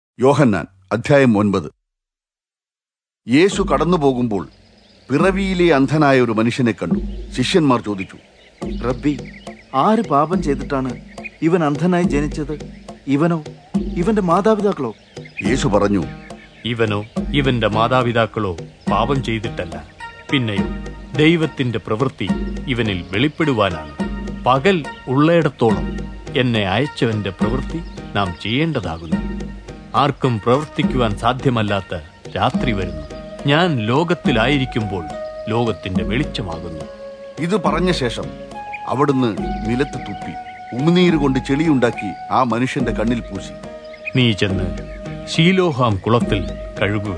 യോഹന്നാൻ അധ്യായം ഒൻപത് യേശു കടന്നു പോകുമ്പോൾ പിറവിയിലെ അന്ധനായ ഒരു മനുഷ്യനെ കണ്ടു ശിഷ്യന്മാർ ചോദിച്ചു റബ്ബി ആര് പാപം ചെയ്തിട്ടാണ് ഇവൻ അന്ധനായി ജനിച്ചത് ഇവനോ ഇവന്റെ മാതാപിതാക്കളോ യേശു പറഞ്ഞു ഇവനോ ഇവന്റെ മാതാപിതാക്കളോ പാപം ചെയ്തിട്ടല്ല പിന്നെയോ ദൈവത്തിന്റെ പ്രവൃത്തി ഇവനിൽ വെളിപ്പെടുവാനാണ് പകൽ ഉള്ളയിടത്തോളം എന്നെ അയച്ചവന്റെ പ്രവൃത്തി നാം ചെയ്യേണ്ടതാകുന്നു ആർക്കും പ്രവർത്തിക്കുവാൻ സാധ്യമല്ലാത്ത രാത്രി വരുന്നു ഞാൻ ലോകത്തിലായിരിക്കുമ്പോൾ ലോകത്തിന്റെ വെളിച്ചമാകുന്നു ഇത് പറഞ്ഞ ശേഷം അവിടുന്ന് നിലത്ത് തുപ്പി ഉമിനീര് കൊണ്ട് ചെളിയുണ്ടാക്കി ആ മനുഷ്യന്റെ കണ്ണിൽ പൂശി നീ ചെന്ന് ശീലോഹാം കുളത്തിൽ കഴുകുക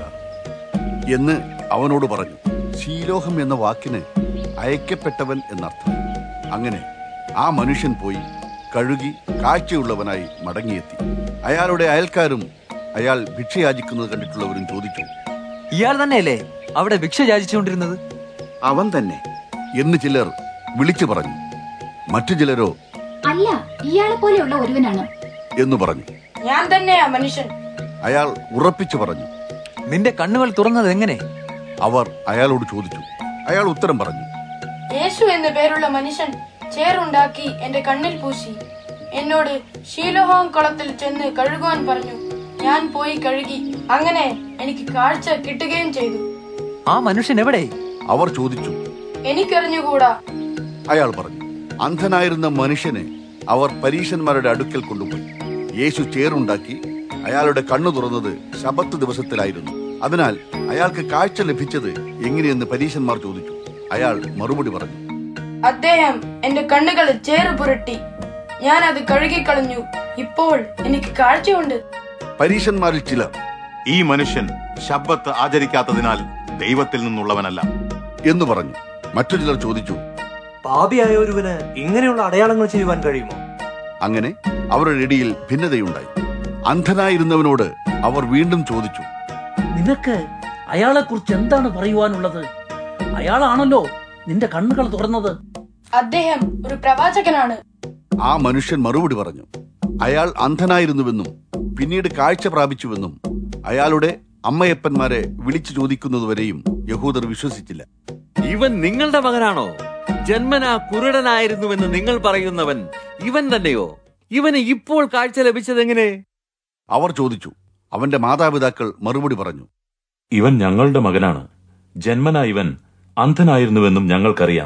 എന്ന് അവനോട് പറഞ്ഞു ശീലോഹം എന്ന വാക്കിന് അയക്കപ്പെട്ടവൻ എന്നർത്ഥം അങ്ങനെ ആ മനുഷ്യൻ പോയി കഴുകി കാഴ്ചയുള്ളവനായി മടങ്ങിയെത്തി അയാളുടെ അയൽക്കാരും അയാൾ ഭിക്ഷയാചിക്കുന്നത് കണ്ടിട്ടുള്ളവരും ചോദിച്ചു ഇയാൾ തന്നെയല്ലേ അവിടെ ഭിക്ഷ യാചിച്ചുകൊണ്ടിരുന്നത് അവൻ തന്നെ എന്ന് ചിലർ വിളിച്ചു പറഞ്ഞു മറ്റു ചിലരോ അല്ല ഇയാളെ പോലെയുള്ള ഒരുവനാണ് എന്ന് പറഞ്ഞു ഞാൻ തന്നെയാ മനുഷ്യൻ അയാൾ ഉറപ്പിച്ചു പറഞ്ഞു നിന്റെ കണ്ണുകൾ തുറന്നത് എങ്ങനെ അവർ അയാളോട് ചോദിച്ചു അയാൾ ഉത്തരം പറഞ്ഞു യേശു എന്നു പേരുള്ള മനുഷ്യൻ ചേറുണ്ടാക്കി എന്റെ കണ്ണിൽ പൂശി എന്നോട് ഷീലോഹാം കുളത്തിൽ ചെന്ന് കഴുകുവാൻ പറഞ്ഞു ഞാൻ പോയി കഴുകി അങ്ങനെ എനിക്ക് കാഴ്ച കിട്ടുകയും ചെയ്തു ആ മനുഷ്യൻ എവിടെ അവർ ചോദിച്ചു എനിക്കറിഞ്ഞുകൂടാ അയാൾ പറഞ്ഞു അന്ധനായിരുന്ന മനുഷ്യനെ അവർ പരീശന്മാരുടെ അടുക്കൽ കൊണ്ടുപോയി യേശു ചേറുണ്ടാക്കി അയാളുടെ കണ്ണു തുറന്നത് ശബത്ത് ദിവസത്തിലായിരുന്നു അതിനാൽ അയാൾക്ക് കാഴ്ച ലഭിച്ചത് എങ്ങനെയെന്ന് പരീശന്മാർ ചോദിച്ചു അയാൾ മറുപടി പറഞ്ഞു അദ്ദേഹം എന്റെ കണ്ണുകൾ ചേറ് പുരട്ടി ഞാൻ അത് കഴുകിക്കളഞ്ഞു ഇപ്പോൾ എനിക്ക് കാഴ്ചയുണ്ട് പരീശന്മാരിൽ ചിലർ ഈ മനുഷ്യൻ ശബ്ബത്ത് ആചരിക്കാത്തതിനാൽ ദൈവത്തിൽ നിന്നുള്ളവനല്ല എന്ന് പറഞ്ഞു മറ്റു ചിലർ ചോദിച്ചു പാപിയായ ഒരുവന് ഇങ്ങനെയുള്ള അടയാളങ്ങൾ ചെയ്യുവാൻ കഴിയുമോ അങ്ങനെ അവരുടെ ഇടയിൽ ഭിന്നതയുണ്ടായി അന്ധനായിരുന്നവനോട് അവർ വീണ്ടും ചോദിച്ചു നിനക്ക് അയാളെക്കുറിച്ച് എന്താണ് പറയുവാനുള്ളത് അയാളാണല്ലോ നിന്റെ കണ്ണുകൾ തുറന്നത് അദ്ദേഹം ഒരു പ്രവാചകനാണ് ആ മനുഷ്യൻ മറുപടി പറഞ്ഞു അയാൾ അന്ധനായിരുന്നുവെന്നും പിന്നീട് കാഴ്ച പ്രാപിച്ചുവെന്നും അയാളുടെ അമ്മയപ്പന്മാരെ വിളിച്ചു ചോദിക്കുന്നതുവരെയും യഹൂദർ വിശ്വസിച്ചില്ല ഇവൻ നിങ്ങളുടെ മകനാണോ ജന്മനാ കുരുടനായിരുന്നുവെന്ന് നിങ്ങൾ പറയുന്നവൻ ഇവൻ തന്നെയോ ഇവന് ഇപ്പോൾ കാഴ്ച ലഭിച്ചതെങ്ങനെ അവർ ചോദിച്ചു അവന്റെ മാതാപിതാക്കൾ മറുപടി പറഞ്ഞു ഇവൻ ഞങ്ങളുടെ മകനാണ് ജന്മന ഇവൻ അന്ധനായിരുന്നുവെന്നും ഞങ്ങൾക്കറിയാം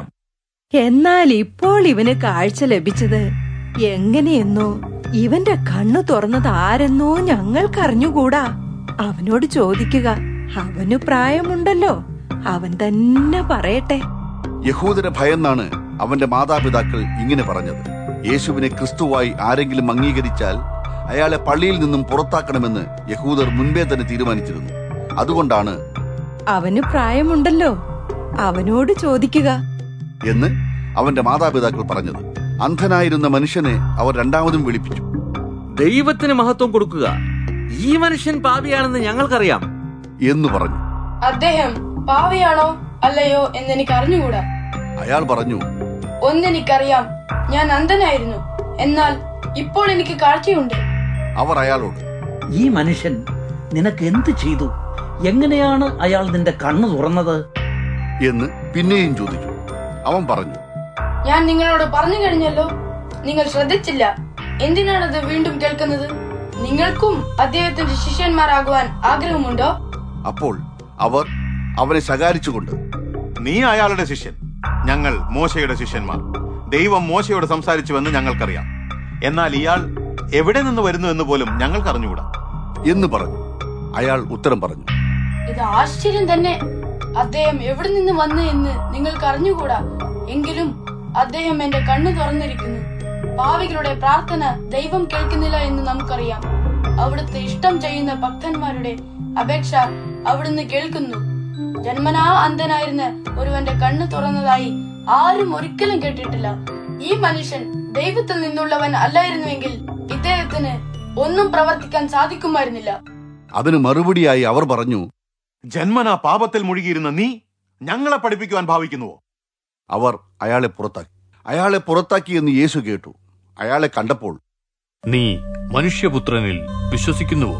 എന്നാൽ ഇപ്പോൾ ഇവന് കാഴ്ച ലഭിച്ചത് എങ്ങനെയെന്നോ ഇവന്റെ കണ്ണു തുറന്നത് ആരെന്നോ ഞങ്ങൾക്കറിഞ്ഞുകൂടാ അവനോട് ചോദിക്കുക അവനു പ്രായമുണ്ടല്ലോ അവൻ തന്നെ പറയട്ടെ യഹൂദരെ ഭയന്നാണ് അവന്റെ മാതാപിതാക്കൾ ഇങ്ങനെ പറഞ്ഞത് യേശുവിനെ ക്രിസ്തുവായി ആരെങ്കിലും അംഗീകരിച്ചാൽ അയാളെ പള്ളിയിൽ നിന്നും പുറത്താക്കണമെന്ന് യഹൂദർ മുൻപേ തന്നെ തീരുമാനിച്ചിരുന്നു അതുകൊണ്ടാണ് അവനു പ്രായമുണ്ടല്ലോ അവനോട് ചോദിക്കുക എന്ന് അവന്റെ മാതാപിതാക്കൾ പറഞ്ഞത് അന്ധനായിരുന്ന മനുഷ്യനെ അവർ രണ്ടാമതും വിളിപ്പിച്ചു ദൈവത്തിന് മഹത്വം കൊടുക്കുക ഈ മനുഷ്യൻ പാപിയാണെന്ന് ഞങ്ങൾക്കറിയാം എന്ന് പറഞ്ഞു അദ്ദേഹം പാവിയാണോ അല്ലയോ എന്ന് എനിക്ക് അറിഞ്ഞുകൂടാ അയാൾ പറഞ്ഞു ഒന്നെനിക്കറിയാം ഞാൻ അന്ധനായിരുന്നു എന്നാൽ ഇപ്പോൾ എനിക്ക് കാഴ്ചയുണ്ട് അവർ അയാളോട് ഈ മനുഷ്യൻ നിനക്ക് എന്ത് ചെയ്തു എങ്ങനെയാണ് അയാൾ നിന്റെ കണ്ണു തുറന്നത് എന്ന് പിന്നെയും ചോദിച്ചു അവൻ പറഞ്ഞു ഞാൻ നിങ്ങളോട് പറഞ്ഞു കഴിഞ്ഞല്ലോ നിങ്ങൾ ശ്രദ്ധിച്ചില്ല എന്തിനാണത് വീണ്ടും കേൾക്കുന്നത് നിങ്ങൾക്കും അദ്ദേഹത്തിന്റെ ശിഷ്യന്മാരാകുവാൻ ആഗ്രഹമുണ്ടോ അപ്പോൾ അവർ അവനെ ശകാരിച്ചുകൊണ്ട് നീ അയാളുടെ ശിഷ്യൻ ഞങ്ങൾ മോശയുടെ ശിഷ്യന്മാർ ദൈവം മോശയോട് സംസാരിച്ചുവെന്ന് ഞങ്ങൾക്കറിയാം എന്നാൽ ഇയാൾ എവിടെ നിന്ന് വരുന്നു എന്ന് പോലും ഞങ്ങൾക്കറിഞ്ഞുകൂടാ എന്ന് പറഞ്ഞു അയാൾ ഉത്തരം പറഞ്ഞു ഇത് ആശ്ചര്യം തന്നെ അദ്ദേഹം എവിടെ നിന്ന് വന്നു എന്ന് നിങ്ങൾക്ക് അറിഞ്ഞുകൂടാ എങ്കിലും അദ്ദേഹം എന്റെ കണ്ണു തുറന്നിരിക്കുന്നു പാവികളുടെ പ്രാർത്ഥന ദൈവം കേൾക്കുന്നില്ല എന്ന് നമുക്കറിയാം അവിടുത്തെ ഇഷ്ടം ചെയ്യുന്ന ഭക്തന്മാരുടെ അപേക്ഷ അവിടുന്ന് കേൾക്കുന്നു ജന്മനാ അന്ധനായിരുന്ന ഒരുവന്റെ കണ്ണു തുറന്നതായി ആരും ഒരിക്കലും കേട്ടിട്ടില്ല ഈ മനുഷ്യൻ ദൈവത്തിൽ നിന്നുള്ളവൻ അല്ലായിരുന്നുവെങ്കിൽ ഇദ്ദേഹത്തിന് ഒന്നും പ്രവർത്തിക്കാൻ സാധിക്കുമായിരുന്നില്ല അതിന് മറുപടിയായി അവർ പറഞ്ഞു ജന്മന പാപത്തിൽ മുഴുകിയിരുന്ന നീ ഞങ്ങളെ പഠിപ്പിക്കുവാൻ ഭാവിക്കുന്നുവോ അവർ അയാളെ പുറത്താക്കി അയാളെ പുറത്താക്കി എന്ന് യേശു കേട്ടു അയാളെ കണ്ടപ്പോൾ നീ മനുഷ്യപുത്രനിൽ വിശ്വസിക്കുന്നുവോ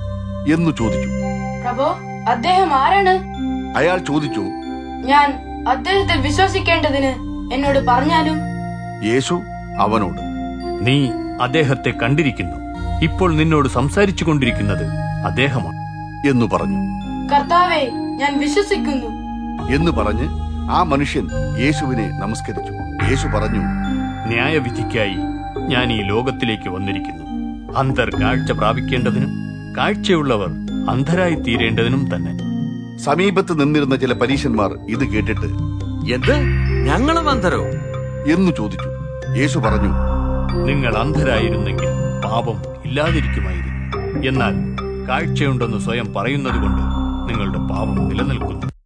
എന്ന് ചോദിച്ചു പ്രഭോ അദ്ദേഹം ആരാണ് അയാൾ ചോദിച്ചു ഞാൻ അദ്ദേഹത്തെ വിശ്വസിക്കേണ്ടതിന് എന്നോട് പറഞ്ഞാലും യേശു അവനോട് നീ അദ്ദേഹത്തെ കണ്ടിരിക്കുന്നു ഇപ്പോൾ നിന്നോട് സംസാരിച്ചു കൊണ്ടിരിക്കുന്നത് അദ്ദേഹമാണ് എന്നു പറഞ്ഞു കർത്താവെ ഞാൻ വിശ്വസിക്കുന്നു എന്ന് പറഞ്ഞ് ആ മനുഷ്യൻ യേശുവിനെ നമസ്കരിച്ചു യേശു പറഞ്ഞു ന്യായവിധിക്കായി ഞാൻ ഈ ലോകത്തിലേക്ക് വന്നിരിക്കുന്നു അന്ധർ കാഴ്ച പ്രാപിക്കേണ്ടതിനും കാഴ്ചയുള്ളവർ അന്ധരായി തീരേണ്ടതിനും തന്നെ സമീപത്ത് നിന്നിരുന്ന ചില പരീശന്മാർ ഇത് കേട്ടിട്ട് എന്ത് ഞങ്ങളും അന്ധരോ എന്നു ചോദിച്ചു യേശു പറഞ്ഞു നിങ്ങൾ അന്ധരായിരുന്നെങ്കിൽ പാപം ഇല്ലാതിരിക്കുമായിരുന്നു എന്നാൽ കാഴ്ചയുണ്ടെന്ന് സ്വയം പറയുന്നതുകൊണ്ട് നിങ്ങളുടെ പാപം നിലനിൽക്കുന്നു